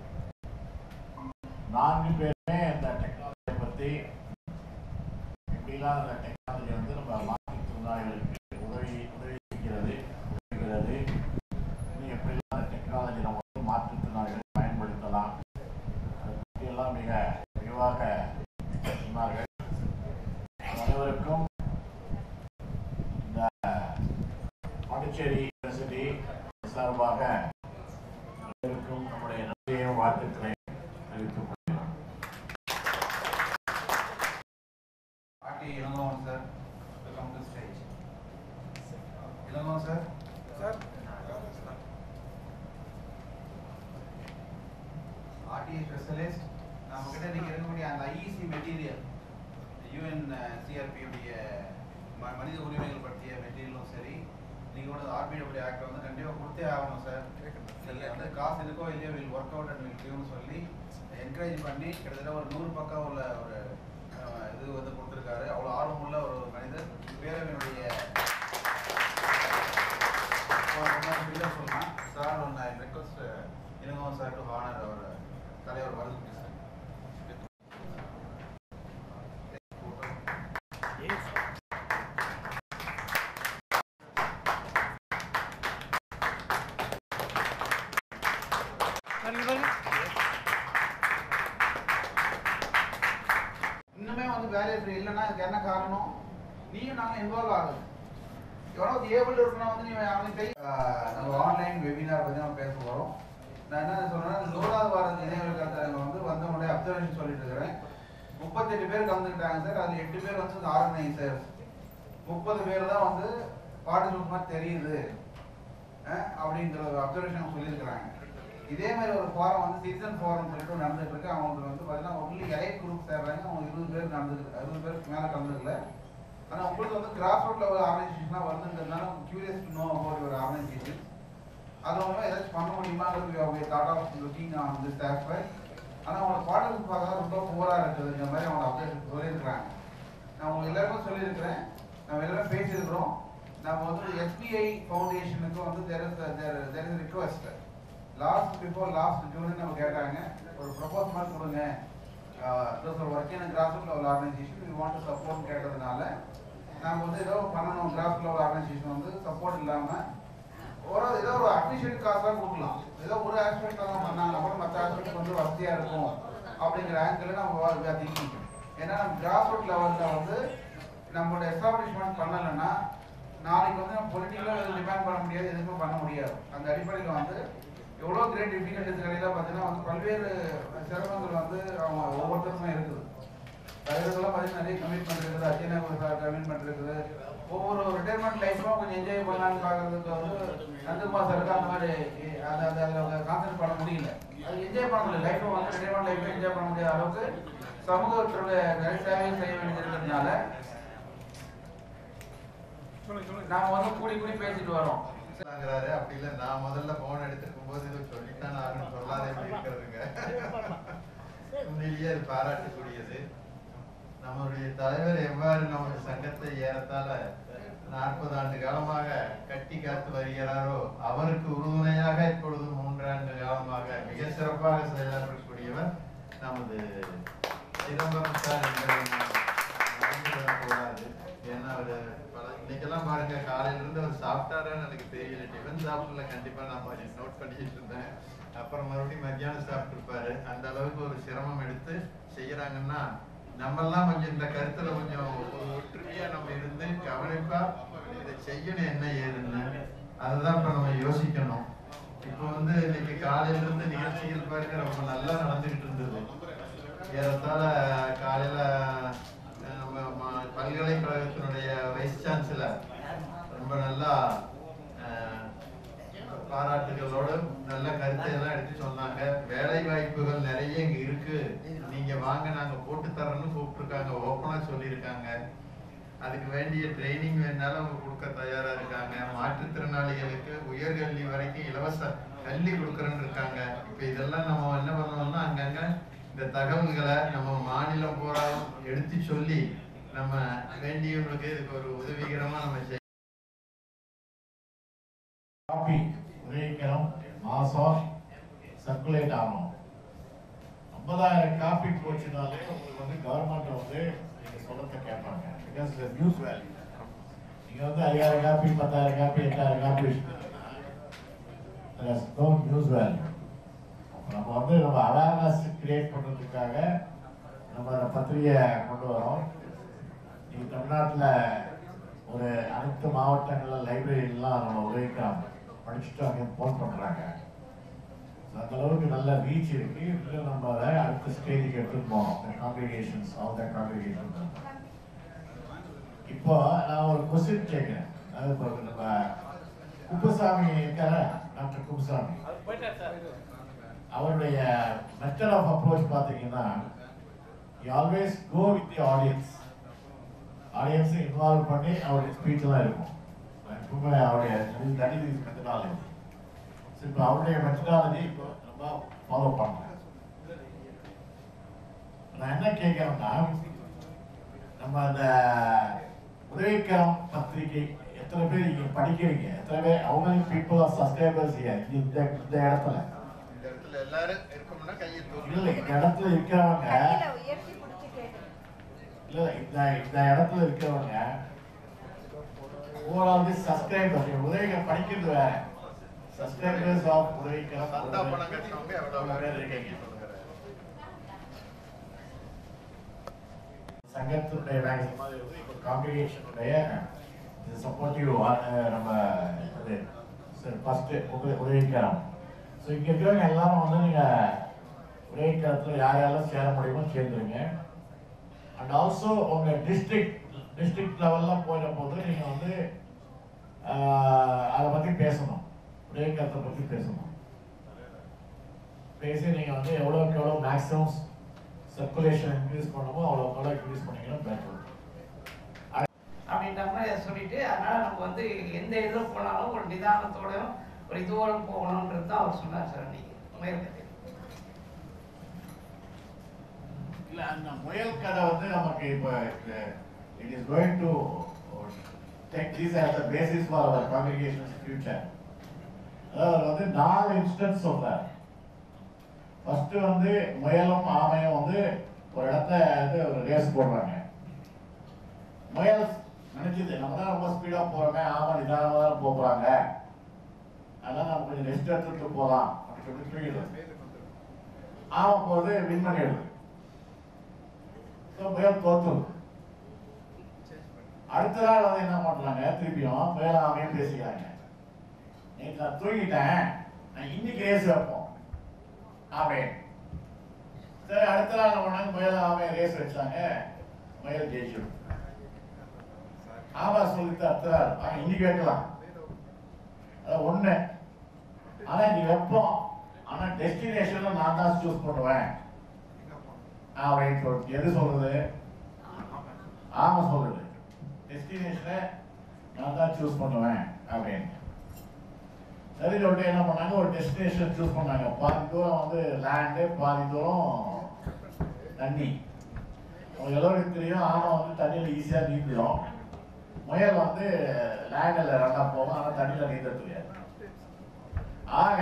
நான்கு பேருமே இந்த டெக்னாலஜியை பத்தி எப்படிலாம் அந்த டெக்னாலஜி வந்து நம்ம மாற்றுத்திறனாளிகளுக்கு உதவி உதவி செய்கிறது உதவுகிறது இன்னும் எப்படிலாம் அந்த டெக்னாலஜி நம்ம வந்து மாற்றுத்திறனாளிகளை பயன்படுத்தலாம் அதை பற்றியெல்லாம் மிக விரிவாக சொன்னார்கள் அனைவருக்கும் இந்த பாண்டிச்சேரி யூனிவர்சிட்டி சார்பாக அனைவருக்கும் நம்முடைய நன்றியையும் வாழ்த்துக்களையும் தெரிவித்துக் கொள்கிறோம் RT Elangovan sir welcome to stage Elangovan sir sir RTI specialist நம்ம கிட்ட இன்னைக்கு இருக்கக்கூடிய அந்த ஐஇசி மெட்டீரியல் யூஎன் சிஆர்பியுடைய மனித உரிமைகள் பற்றிய மெட்டீரியலும் சரி நீங்கள் கூட ஆர்பிடபிள்யூ ஆக்ட் வந்து கண்டிப்பாக கொடுத்தே ஆகணும் சார் இதில் வந்து காசு இருக்கோ இல்லையோ will work out and will கிவ்னு சொல்லி என்கரேஜ் பண்ணி கிட்டத்தட்ட ஒரு நூறு பக்கம் உள்ள ஒரு அஹ், இது வந்து கொடுத்துருக்காரு அவ்வளோ ஆர்வமுள்ள ஒரு மனிதர் பேரவையினுடைய சொல்லலாம் sir one I request Elangovan sir to honour அவர் தலைவர் வரது வேலை ஃப்ரீ இல்லைன்னா இதுக்கு என்ன காரணம் நீயும் நாங்கள் இன்வால்வ் ஆகுது எவ்வளோ ஏபிள் இருக்குன்னா வந்து நீ அவனுக்கு தெரியும் நம்ம ஆன்லைன் வெபினார் பற்றி நம்ம பேச போகிறோம் நான் என்ன சொல்றேன்னா நூறாவது வாரம் நினைவு கருத்தரங்க வந்து வந்தவங்களுடைய அப்சர்வேஷன் சொல்லிட்டு இருக்கிறேன் முப்பத்தெட்டு பேர் கலந்துக்கிட்டாங்க சார் அதில் எட்டு பேர் வந்து ஆர்கனைசர்ஸ் முப்பது பேர் தான் வந்து பார்ட்டிசிபேட் தெரியுது அஹ், அப்படிங்கிற ஒரு அப்சர்வேஷன் சொல்லியிருக்கிறாங்க இதே மாதிரி ஒரு ஃபாரம் வந்து சீசன் ஃபாரம் சொல்லிட்டு நடந்துட்டு இருக்கு அவங்களுக்கு வந்து பார்த்தீங்கன்னா ஒன்லி எலைட் குரூப் சேர்றாங்க அவங்க இருபது பேர் நடந்துருக்கு அறுபது பேருக்கு மேலே கலந்துக்கல ஆனால் உங்களுக்கு வந்து கிராஸ் ரூட் லெவல் ஆர்கனைசேஷனாக வருதுன்றதுனால கியூரியஸ் டு நோ அபவுட் ஒரு ஆர்கனைசேஷன் அது மூலமாக ஏதாச்சும் பண்ண முடியுமாங்கிறது அவங்க thought of looking on this aspect ஆனால் அவங்களோட பாடல்கள் பார்க்க ரொம்ப புவராக இருக்குதுங்கிற மாதிரி அவங்க அப்டேட் சொல்லியிருக்கிறாங்க நான் உங்களுக்கு எல்லாருக்கும் சொல்லியிருக்கிறேன் நம்ம எல்லாரும் பேசியிருக்கிறோம் நம்ம வந்து எஸ்பிஐ ஃபவுண்டேஷனுக்கு வந்து there is there is request last before last June நம்ம கேட்டாங்க ஒரு ப்ரொபோஸ் மாதிரி கொடுங்க ஒரு work in grass root level organisation we want support கேட்டதுனால நாம வந்து ஏதோ பண்ணணும் கிராஸ் லெவல் ஆர்கனைசேஷன் வந்து சப்போர்ட் இல்லாமல் ஒரு ஏதோ ஒரு அட்மிஷன் காசாக கொடுக்கலாம் ஏதோ ஒரு ஆஸ்பெக்ட் தான் பண்ணாங்க அப்புறம் மற்ற ஆஸ்பெக்ட் வந்து வசதியாக இருக்கும் அப்படிங்கிற ஆங்கிள் நம்ம திங்கிங் ஏன்னா நம்ம கிராஸ் ரூட் லெவலில் வந்து நம்மளோட எஸ்டாப்ளிஷ்மெண்ட் பண்ணலைன்னா நாளைக்கு வந்து நம்ம பொலிட்டிக்கலாக டிபெண்ட் பண்ண முடியாது எதுவுமே பண்ண முடியாது அந்த அடிப்படையில் வந்து எவ்வளோ கிரேட் டிஃபிகல்ட்டிஸ் கடையில் பார்த்தீங்கன்னா வந்து பல்வேறு சிரமங்கள் வந்து அவங்க ஒவ்வொருத்தருக்குமே இருக்குது தலைவர்கள்லாம் பார்த்தீங்கன்னா நிறைய கமிட்மெண்ட் இருக்குது அத்தியனா கமிட்மெண்ட் இருக்குது ஒவ்வொரு ரிட்டைர்மெண்ட் லைஃப்பும் கொஞ்சம் என்ஜாய் பண்ணலான்னு பார்க்கறதுக்கு வந்து நந்தகுமார் சாருக்கு அந்த மாதிரி அந்த அந்த அதில் அவங்க கான்சென்ட் பண்ண முடியல அது என்ஜாய் பண்ண முடியல லைஃப்பை வந்து ரிட்டைர்மெண்ட் லைஃப்பை என்ஜாய் பண்ண முடியாத அளவுக்கு சமூகத்துடைய நிறைய சேவையும் செய்ய வேண்டியது இருக்கிறதுனால நாம வந்து கூடி கூடி பேசிட்டு வரோம் ங்கிறாரு அப்படி இல்ல நான் முதல்ல போன் எடுத்திருக்கும் போது இது சொல்லித்தான் ஆகணும் சொல்லாத எப்படி இருக்கிறதுங்க உண்மையிலேயே அது பாராட்டக்கூடியது நம்மளுடைய தலைவர் எவ்வாறு நமது சங்கத்தை ஏறத்தாழ நாற்பது ஆண்டு காலமாக கட்டி காத்து வருகிறாரோ அவருக்கு உறுதுணையாக இப்பொழுது மூன்றாண்டு காலமாக மிக சிறப்பாக செயலாற்றக்கூடியவர் நமது சிதம்பரம் சார் என்பதை நாம் மறந்து விடக்கூடாது ஏன்னா அவரு பல இன்னைக்கெல்லாம் பாருங்க காலையில இருந்து அவர் சாப்பிட்டாரான்னு எனக்கு தெரியல டிஃபன் சாப்பிடல கண்டிப்பா நான் கொஞ்சம் நோட் பண்ணிட்டு இருந்தேன் அப்புறம் மறுபடியும் மத்தியானம் சாப்பிட்டுருப்பாரு அந்த அளவுக்கு ஒரு சிரமம் எடுத்து செய்யறாங்கன்னா நம்மெல்லாம் கொஞ்சம் இந்த கருத்துல கொஞ்சம் ஒரு ஒற்றுமையா நம்ம இருந்து கவனிப்பா இதை செய்யணும் என்ன ஏதுன்னு அதுதான் இப்ப நம்ம யோசிக்கணும் இப்போ வந்து இன்னைக்கு காலையில இருந்து நிகழ்ச்சிகள் பாருங்க ரொம்ப நல்லா நடந்துகிட்டு இருந்தது ஏறத்தாழ காலையில அஹ், நம்ம ம- பல்கலைக்கழகத்தினுடைய வைஸ் சான்சலர் ரொம்ப நல்லா அஹ், பாராட்டுகளோடு நல்ல கருத்தை எல்லாம் எடுத்து சொன்னாங்க வேலை வாய்ப்புகள் நிறைய இங்க இருக்கு நீங்க வாங்க நாங்க போட்டு தரோம்னு கூப்பிட்டுருக்காங்க ஓப்பனா சொல்லியிருக்காங்க அதுக்கு வேண்டிய ட்ரைனிங் வேணாலும் அவங்க கொடுக்க தயாரா இருக்காங்க மாற்றுத்திறனாளிகளுக்கு உயர்கல்வி வரைக்கும் இலவச கல்வி கொடுக்குறேன்னு இருக்காங்க இப்ப இதெல்லாம் நம்ம என்ன பண்ணணும்னா அங்கங்க இந்த தகவல்களை நம்ம மாநிலம் பூரா எடுத்து சொல்லி நம்ம வேண்டியவங்களுக்கு இதுக்கு ஒரு உதவிகரமா நம்ம செய்ய காப்பி உதவிக்கரம் மாசம் சர்க்குலேட் ஆகணும் ஐம்பதாயிரம் காப்பி போச்சுனாலே உங்களுக்கு வந்து கவர்மெண்ட் வந்து நீங்க சொல்லத்தை கேட்பாங்க பிகாஸ் நியூஸ் வேல்யூ நீங்க வந்து ஐயாயிரம் காப்பி பத்தாயிரம் காப்பி எட்டாயிரம் காப்பி வச்சுட்டீங்கன்னா நோ நியூஸ் வேல்யூ நம்ம வந்து நம்ம அவேர்னஸ் கிரியேட் பண்றதுக்காக நம்ம அந்த பத்திரிகை கொண்டு வரோம் நீங்க தமிழ்நாட்டுல ஒரு அனைத்து மாவட்டங்கள்ல லைப்ரரிலாம் நம்ம உதவிக்கிறோம் படிச்சுட்டு அங்கே போன் பண்றாங்க So, அந்த அளவுக்கு நல்ல ரீச் இருக்கு இதுல நம்ம அதை அடுத்த ஸ்டேஜுக்கு எடுத்துட்டு போகணும் காங்கிரிகேஷன்ஸ் ஆல் த காங்கிரிகேஷன் இப்போ நான் ஒரு கொஸ்டின் கேட்கிறேன் அது இப்போ நம்ம குப்புசாமி இருக்கார டாக்டர் குப்புசாமி அவருடைய மெத்தட் ஆஃப் அப்ரோச் பார்த்தீங்கன்னா always go with the audience ஆடியன்ஸை இன்வால்வ் பண்ணி அவருடைய ஸ்பீச்லாம் இருக்கும் எப்பவுமே அவருடைய that is is methodology so இப்போ அவருடைய மெத்தடாலஜி இப்போ நம்ம ஃபாலோ பண்ணுறோம் நான் என்ன கேட்குறேன்னா நம்ம அந்த உதவிக்கரம் பத்திரிகை எத்தனை பேர் இங்க படிக்கிறீங்க எத்தனை பேர் அவங்க பீப்புள் ஆர் சப்ஸ்கிரைபர்ஸ் இந்த இந்த இடத்துல இந்த இடத்துல எல்லாரும் இருக்கோம்னா கையை தூக்கி இல்ல இந்த இடத்துல இருக்கிறவங்க இல்ல இந்த இந்த இடத்துல இருக்கிறவங்க ஓவரால் சப்ஸ்கிரைபர்ஸ் உதவிகள் படிக்கிறது வேற சப்ஸ்கிரைபர்ஸ் ஆஃப் உதவிகள் சந்தா பணம் கட்டினவங்க எவ்வளவு பேர் இருக்கீங்க சங்கத்தினுடைய மேக்சிமம் அது வந்து இப்போ காங்கிரிகேஷனுடைய சப்போர்ட்டிவ் நம்ம அது ஃபர்ஸ்ட் உதவி உதவிக்கரம் ஸோ இங்கே இருக்கிறவங்க எல்லாரும் வந்து நீங்கள் உதவிக்கரத்தில் யார் யாரெல்லாம் சேர முடியுமோ சேர்ந்துருங்க அண்ட் ஆல்சோ உங்கள் டிஸ்ட்ரிக்ட் டிஸ்ட்ரிக்ட் லெவலில் போயிட போது நீங்கள் வந்து ஆஹ், அதை பற்றி பேசணும் உதவிக்கரத்தை பற்றி பேசணும் பேசி நீங்கள் வந்து எவ்வளோக்கு எவ்வளோ மேக்ஸிமம் சர்க்குலேஷன் இன்க்ரீஸ் பண்ணமோ அவ்வளோக்கு எவ்வளோ இன்க்ரீஸ் பண்ணீங்கன்னா பெட்டர் அப்படின்ற மாதிரி சொல்லிட்டு அதனால நம்ம வந்து எந்த இதில் போனாலும் ஒரு நிதானத்தோடையும் ஒரு இதுவோட போகணுன்றது தான் அவர் சொன்னார் சார் அன்னைக்கு முயற்சி இல்ல அந்த முயல் கதை வந்து நமக்கு இப்போ it is going to take this as a basis for our congregation's future அதாவது வந்து நாலு இன்ஸ்டன்ஸ் சொல்றார் ஃபர்ஸ்ட் வந்து முயலும் ஆமையும் வந்து ஒரு இடத்த வந்து ஒரு ரேஸ் போடுறாங்க முயல் நினைச்சது நம்ம தான் ரொம்ப ஸ்பீடா போறோமே ஆமா நிதானமா தான் போக போறாங்க அதனால நம்ம கொஞ்சம் ரெஸ்ட் எடுத்துட்டு போகலாம் அப்படின்னு சொல்லி தூங்கிடுது ஆமா போறது வின் பண்ணிடுது ஸோ புயல் தோத்துது அடுத்த நாள் வந்து என்ன பண்றாங்க திருப்பியும் புயல் ஆமையும் பேசிக்கிறாங்க நேற்று நான் தூங்கிட்டேன் நான் இன்னைக்கு ரேஸ் வைப்போம் ஆமே சரி அடுத்த நாள் என்ன பண்ணாங்க புயல் ஆமை ரேஸ் வச்சாங்க புயல் ஜெயிச்சிடும் ஆமா சொல்லிட்டு அடுத்த நாள் ஆ, இன்னைக்கு வைக்கலாம் அது ஒண்ணு ஆனா இன்னைக்கு வைப்போம் ஆனா டெஸ்டினேஷன்ல நான் தான் சூஸ் பண்ணுவேன் அப்படின்னு சொல்லிட்டு எது சொல்றது ஆமா சொல்றது டெஸ்டினேஷனை நான் தான் சூஸ் பண்ணுவேன் அப்படின்னு சரி சொல்லிட்டு என்ன பண்ணாங்க ஒரு டெஸ்டினேஷன் சூஸ் பண்ணாங்க பாதி தூரம் வந்து லேண்டு பாதி தூரம் தண்ணி அவங்க எல்லோருக்கும் தெரியும் ஆமை வந்து தண்ணியில் ஈஸியாக நீந்திடும் முயல் வந்து லேண்டில் ரன்னா போகும் ஆனால் தண்ணியில் நீந்த தெரியாது ஆக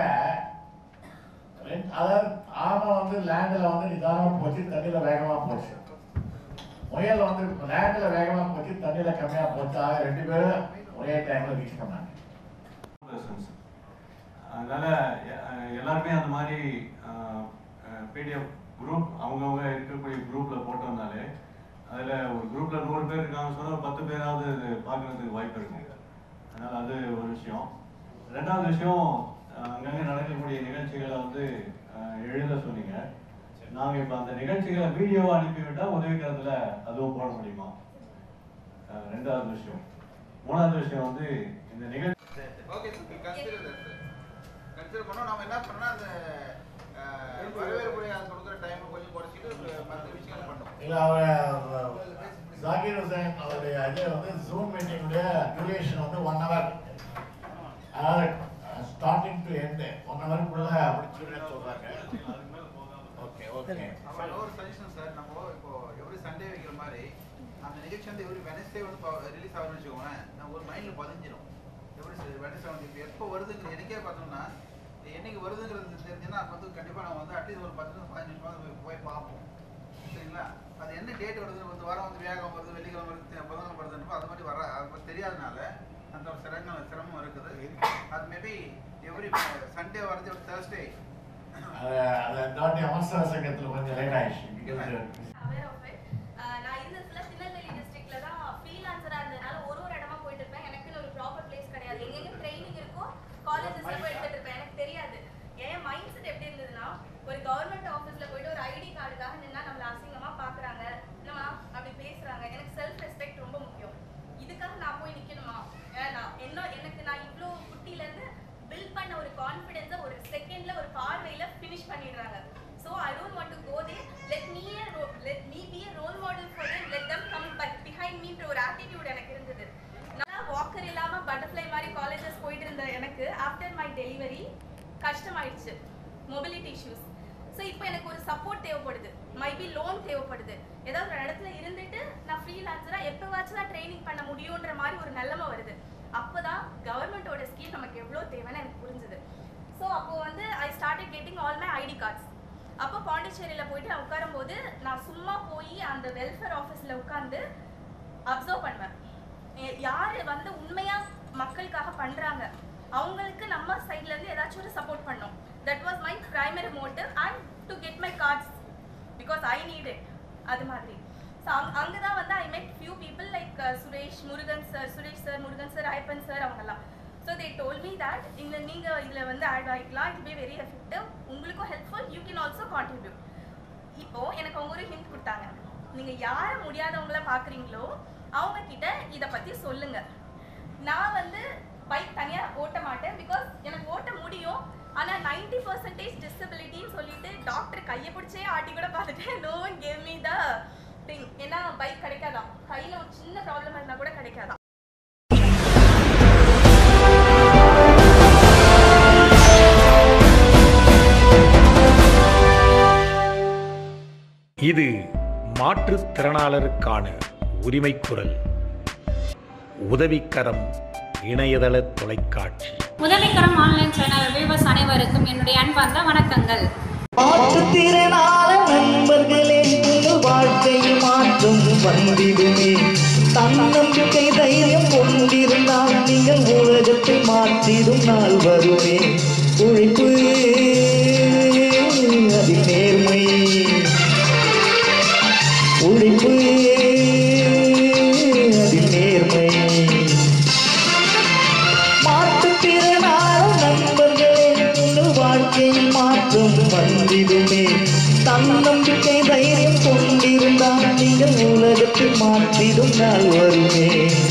ரெண்டு- அதாவது ஆமை வந்து லேண்டில் வந்து நிதானமா போச்சு தண்ணியில் வேகமா போச்சு முயல் வந்து லேண்டில் வேகமா போச்சு தண்ணியில் கம்மியா போச்சு ஆக ரெண்டு பேரும் ஒரே டைம்ல ரீச் பண்ணாங்க persons. அதனால அஹ், எல்லாருமே அந்த மாதிரி பிடிஎஃப் குரூப் அவங்கவுங்க இருக்கக்கூடிய குரூப்ல போட்டோம்னாலே அதுல ஒரு குரூப்ல நூறு பேர் இருக்காங்க சொன்னா ஒரு பத்து பேராவது இது பார்க்கறதுக்கு வாய்ப்பு இருக்கும் அதனால அது ஒரு விஷயம் ரெண்டாவது விஷயம் அஹ், அங்கங்க நடக்கக்கூடிய நிகழ்ச்சிகளை வந்து அஹ், எழுத சொன்னீங்க நாங்க இப்ப அந்த நிகழ்ச்சிகளை வீடியோவா அனுப்பிவிட்டா உதவிக்கிறதுல அதுவும் போட முடியுமா அஹ், ரெண்டாவது விஷயம் மூணாவது விஷயம் வந்து இந்த நிகழ்ச்சி okay sir consider that sir consider பண்ணோம் நம்ம என்ன பண்ணோம்னா அந்த அஹ், வரவேற்புடைய அது கொடுக்குற டைம் கொஞ்சம் குறைச்சிட்டு மற்ற விஷயங்கள் பண்ணோம் இல்ல அவர் ஜாகிர் ஹுசைன் அவருடைய இது வந்து ஜூம் மீட்டிங்குடைய டியூரேஷன் வந்து ஒன் ஹவர் அதாவது ஸ்டார்டிங் டு எண்ட் ஒன் ஹவருக்குள்ள முடிச்சுடுன்னு சொல்றாங்க ஓகே ஓகே அப்புறம் ஒரு சஜஷன் சார் நம்ம இப்போ எவ்ரி சண்டே வைக்கிற மாதிரி அந்த நிகழ்ச்சி வந்து எவ்ரி வெனஸ்டே வந்து ரிலீஸ் ஆகும்னு வச்சுக்கோங்களேன் நம்ம ஒரு மைண்ட்ல பதிஞ்சிடும் எவ்ரி வெனஸ்டே வந்து இப்போ எப்போ வருதுங்கிற எனக்கே பார்த்தோம்னா இது என்னைக்கு வருதுங்கிறது தெரிஞ்சுன்னா அப்போ வந்து கண்டிப்பாக நம்ம வந்து அட்லீஸ்ட் ஒரு பத்து நிமிஷம் பதினஞ்சு நிமிஷம் போய் போய் பார்ப்போம் சரிங்களா அது என்ன டேட் வருது இந்த வாரம் வந்து வியாழக்கிழமை வருது வெள்ளிக்கிழமை வருது புதன்கிழமை வருதுன்னு அது மாதிரி வர அது மாதிரி தெரியாதனால அந்த ஒரு சிரமம் சிரமம் இருக்குது அது மேபி எவ்ரி சண்டே வரது ஒரு தேர்ஸ்டே அது அது தாண்டி அவசர சங்கத்தில் கொஞ்சம் லேட் ஆயிடுச்சு aware of it. ஆஹ் நான் இருந்ததுல திருநெல்வேலி டிஸ்ட்ரிக்ட்ல தான் ஃப்ரீலான்சரா இருந்ததுனால ஒரு ஒரு இடமா போயிட்டு இருப்பேன் எனக்குன்னு ஒரு ப்ராப்பர் பிளேஸ் கிடையாது எங்கெங்க ட்ரைனிங் இருக்கோ காலேஜஸ்ல போய் எடுத்துட்டு இருப்பேன் எனக்கு தெரியாது என் மைண்ட் செட் எப்படி இருந்ததுன்னா ஒரு கவர்மெண்ட் ஆஃபீஸ்ல போயிட்டு ஒரு ஐடி கார்டுக்காக நின்னா நம்மள அசிங்கமா பாக்குறாங்க என்னமா அப்படி பேசுறாங்க எனக்கு செல்ஃப் ரெஸ்பெக்ட் ரொம்ப முக்கியம் இதுக்காக நான் போய் நிக்கணுமா வேண்டாம் என்ன எனக்கு நான் இவ்ளோ குட்டில இருந்து பில்ட் பண்ண ஒரு கான்ஃபிடன்ஸை ஒரு செகண்ட்ல ஒரு பார்வையில ஃபினிஷ் பண்ணிடுறாங்க so I don't want to go they let me let me be a role model for them let them come but behind மீன்ற ஒரு ஆட்டிடியூட் எனக்கு இருந்தது நல்லா வாக்கர் இல்லாம பட்டர்ஃப்ளை மாதிரி காலேஜஸ் போயிட்டு இருந்த எனக்கு ஆஃப்டர் மை டெலிவரி கஷ்டமாயிடுச்சு மொபிலிட்டி இஷ்யூஸ் ஸோ இப்போ எனக்கு ஒரு சப்போர்ட் தேவைப்படுது மைபி லோன் தேவைப்படுது ஏதாவது ஒரு இடத்துல இருந்துட்டு நான் ஃப்ரீலான்சராக எப்போவாச்சும் தான் ட்ரைனிங் பண்ண முடியுன்ற மாதிரி ஒரு நிலைமை வருது அப்போதான் கவர்மெண்ட்டோட ஸ்கீம் நமக்கு எவ்வளோ தேவைன்னு எனக்கு புரிஞ்சுது ஸோ அப்போ வந்து I started getting all my ID cards அப்போ பாண்டிச்சேரியில் போயிட்டு நான் உட்காரும்போது நான் சும்மா போய் அந்த வெல்ஃபேர் ஆஃபீஸில் உட்காந்து அப்சர்வ் பண்ணுவேன் எ- யாரு வந்து உண்மையா மக்களுக்காக பண்றாங்க அவங்களுக்கு நம்ம சைட்ல இருந்து ஏதாச்சும் ஒரு சப்போர்ட் பண்ணோம் that was my primary motive and to get my cards because I need it அது மாதிரி ஸோ அங் அங்கே தான் வந்து I met few people like Suresh Murugan sir Suresh sir Murugan sir Ayyappan sir அவங்கெல்லாம் so they told me that இந்த நீங்கள் இதில் வந்து ஆட் ஆகிக்கலாம் இட் பி வெரி எஃபெக்டிவ் உங்களுக்கும் helpful you can also contribute இப்போ எனக்கு அவங்க ஒரு ஹிண்ட் கொடுத்தாங்க நீங்க யாரை முடியாதவங்கள பாக்குறீங்களோ அவங்க கிட்ட இத பத்தி சொல்லுங்க நான் வந்து பைக் தனியா ஓட்ட மாட்டேன் பிகாஸ் எனக்கு ஓட்ட முடியும் ஆனா 90% பர்சன்டேஜ் டிசபிலிட்டின்னு சொல்லிட்டு டாக்டர் கையை பிடிச்சே ஆட்டி கூட பார்த்துட்டேன் no one gave me the thing ஏன்னா பைக் கிடைக்காதான் கையில ஒரு சின்ன ப்ராப்ளம் இருந்தா கூட கிடைக்காதான் இது மாற்றுத்திறனாளருக்கான உரிமை குரல் உதவிக்கரம் இணையதள தொலைக்காட்சி உதவிக்கரம் ஆன்லைன் சேனல் வியூவர்ஸ் அனைவருக்கும் என்னுடைய அன்பார்ந்த வணக்கங்கள் மாற்றுத்திறனால நண்பர்களே உங்கள் வாழ்க்கையில் மாற்றம் வந்திடுமே தன்னம்பிக்கை தைரியம் கொண்டிருந்தால் நீங்கள் உலகத்தை மாற்றிடும் நாள் வருமே உழைப்பு அதில் நேர்மை உழைப்பு அதில் நேர்மை மாற்றுத்திறனால நண்பர்களே உங்கள் வாழ்க்கையில் மாற்றம் வந்திடுமே தன்னம்பிக்கை தைரியம் கொண்டிருந்தால் நீங்கள் உலகத்தை மாற்றிடும் நாள் வருமே